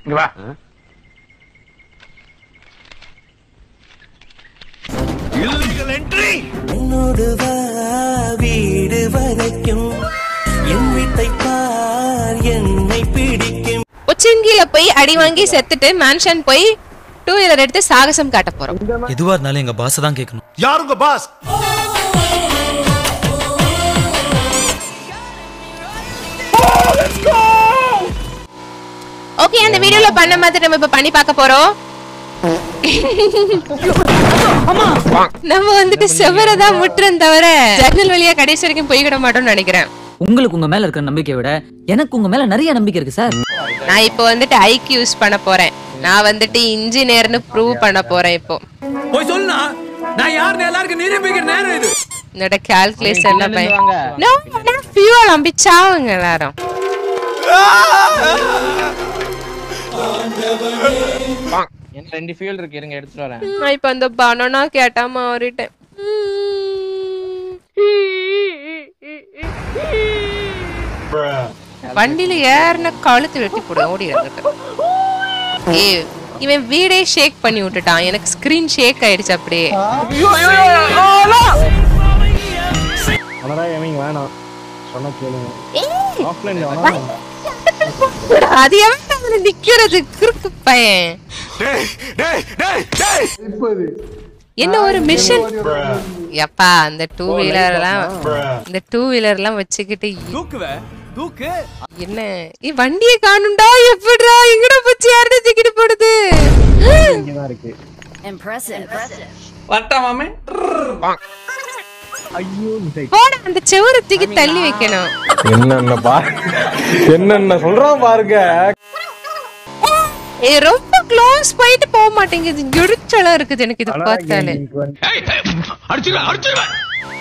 இங்க வா என்னோடு வா வீடு வரைக்கும் என் வீட்டை பார் என்னை பிடிக்கும் உச்சங்கில போய் அடி வாங்கி செத்துட்டு மேன்ஷன் போய் டூ வீலர் எடுத்து சாகசம் காட்ட போறோம் எதுவா இருந்தாலும் எங்க பாஸ் தான் கேட்கணும் யாருங்க பாஸ் ஓகே அந்த வீடியோல பண்ண மாதிரி நம்ம இப்ப பண்ணி பார்க்க போறோம் நம்ம வந்துட்டு செவரை தான் முட்டுறோம் தவிர ஜன்னல் வழியா கடைசி வரைக்கும் போய்கிட மாட்டோம்னு நினைக்கிறேன் உங்களுக்கு உங்க மேல இருக்கிற நம்பிக்கையை விட எனக்கு உங்க மேல நிறைய நம்பிக்கை இருக்கு சார் நான் இப்போ வந்துட்டு ஐக்கு யூஸ் பண்ண போறேன் நான் வந்துட்டு இன்ஜினியர்னு ப்ரூவ் பண்ண போறேன் இப்போ போய் சொல்லுனா நான் யாருன்னு எல்லாருக்கும் நிரூபிக்கிற நேரம் இது என்னோட கால்குலேஷன்ல பை நோ நான் ஃபியூல் அம்பிச்சாவுங்க எல்லாரும் எனக்கு ரெண்டு ஃபியூல் இருக்கு இருங்க எடுத்துட்டு வரேன் நான் இப்போ அந்த பனானா கேட்டா மாறிட்டேன் வண்டியில ஏறின கழுத்து வெட்டி போடு ஓடி இருந்துட்டு ஏ இவன் வீடே ஷேக் பண்ணி விட்டுட்டான் எனக்கு ஸ்கிரீன் ஷேக் ஆயிடுச்சு அப்படியே அனடா எமிங் வேணாம் சொன்னா கேளுங்க ஏய், ஆஃப்லைன்ல வேணாம் அது எவன் அதுல நிக்கிறது குறுக்கு பையன் டேய் டேய் டேய் டேய் என்ன ஒரு மிஷன் எப்பா அந்த டூ வீலர் எல்லாம் இந்த டூ வீலர் எல்லாம் வச்சுக்கிட்டு தூக்குவ தூக்கு என்ன ஏ வண்டியை காணும்டா எப்படிடா எங்கடா போச்சு யாருடா தூக்கிட்டு போடுது இங்கதான் இருக்கு வட்டா மாமே ஐயோ மிஸ் போட அந்த செவரை தூக்கி தள்ளி வைக்கணும் என்னென்ன பா என்னென்ன சொல்றான் பாருங்க ஏ ரொம்ப க்ளோஸ் போயிட்டு போக மாட்டேங்குது எரிச்சலா இருக்குது எனக்கு இது பார்த்தாலே அடிச்சிருவேன் அடிச்சிருவேன்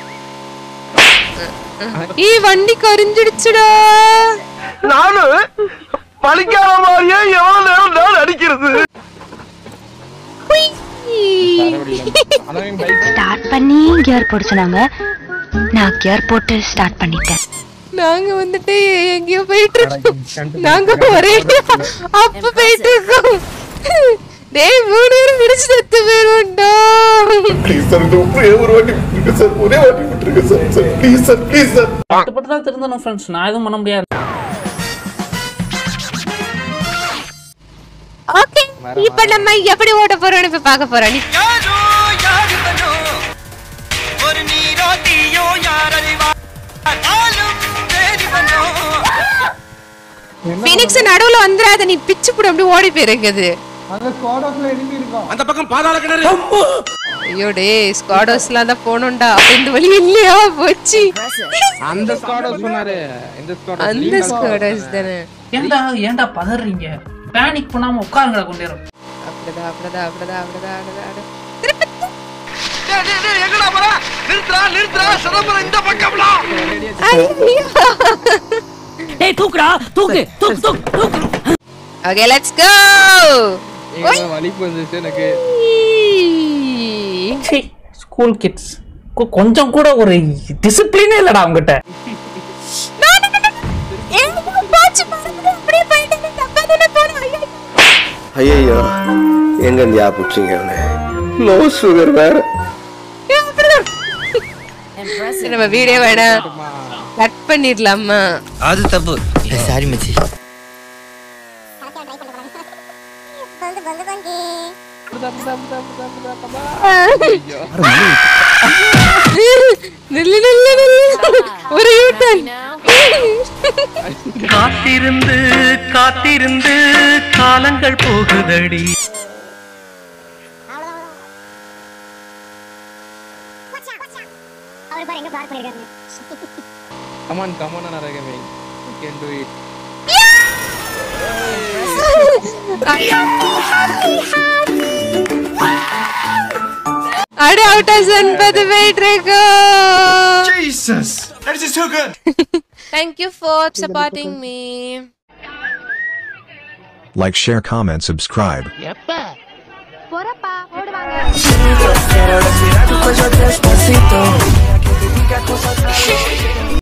ஏ வண்டி கரிஞ்சிடுச்சுடா நானு பழிக்காத மாதிரியே எவ்வளவு நேரம் நான் அடிக்கிறது குய். அனவின் பைக் ஸ்டார்ட் பண்ணி கியர் போட சொன்னாங்க நான் கியர் போட்டு ஸ்டார்ட் பண்ணிட்டேன் நாங்க வந்துட்டு எங்கேயோ போயிட்டு இருக்கோம் நாங்க ஒரே அப்ப போயிட்டு இருக்கோம் டேய் மூணு பேரும் பிடிச்சு செத்து போயிருவோம்டா ப்ளீஸ் சார் இந்த ஒரே ஒரு வாட்டி விட்டுருங்க சார் ஒரே வாட்டி விட்டுருங்க sir sir please sir please sir கஷ்டப்பட்டு தான் திருந்தணும் ஃப்ரெண்ட்ஸ் நான் எதுவும் பண்ண முடியாது ஓகே இப்ப நம்ம எப்படி ஓட்ட போறோம்னு இப்ப பார்க்க போறோம் நீ பினிக்ஸ் நடுவுல வந்துடாத நீ பிச்சு கூட அப்படி ஓடி போயிருக்குது அந்த பக்கம் பாதாள கிணறு ஐயோ டேய் ஸ்குவாடோஸ்லாம் தான் போனோம்டா அப்ப இந்த வழி இல்லையா போச்சு அந்த ஸ்குவாட் சொன்னாரு இந்த ஸ்குவாட் அந்த ஸ்குவாடோஸ் தானே ஏன்டா ஏன்டா பதறீங்க பேனிக் பண்ணாம உட்காருங்கடா கொண்டு நேரம் அப்படிதான் அப்படிதான் அப்படிதான் அப்படிதான் அப்படிதான் எங்கடா போற நிறுத்துறா நிறுத்துறா சிதம்பரம் இந்த பக்கம்லாம் டேய் தூக்குடா தூக்கு தூக்கு தூக்கு தூக்கு ஓகே லெட்ஸ் கோ வலிப்பு வந்துச்சு எனக்கு ஸ்கூல் கிட்ஸ் கொஞ்சம் கூட ஒரு டிசிப்ளினே இல்லடா அவங்ககிட்ட ஐயோ எங்க ஞாபகம் லோ சுகர் வேற நம்ம வீடியோ வேணாம் கட் பண்ணிடலாமா அது தப்பு சாரி மச்சி நில்லு நில்லு நில்லு ஒரு யூட்டன் காத்திருந்து காத்திருந்து காலங்கள் போகுதடி கமான் கமான் நரகமே கேன் டு இட் அடு அவுட் ஆஃப் ஒன்பது போயிட்டு இருக்கோம் Jesus that is so good Thank you for supporting me. Like, share, comment, subscribe. போறப்பா ஓடுவாங்க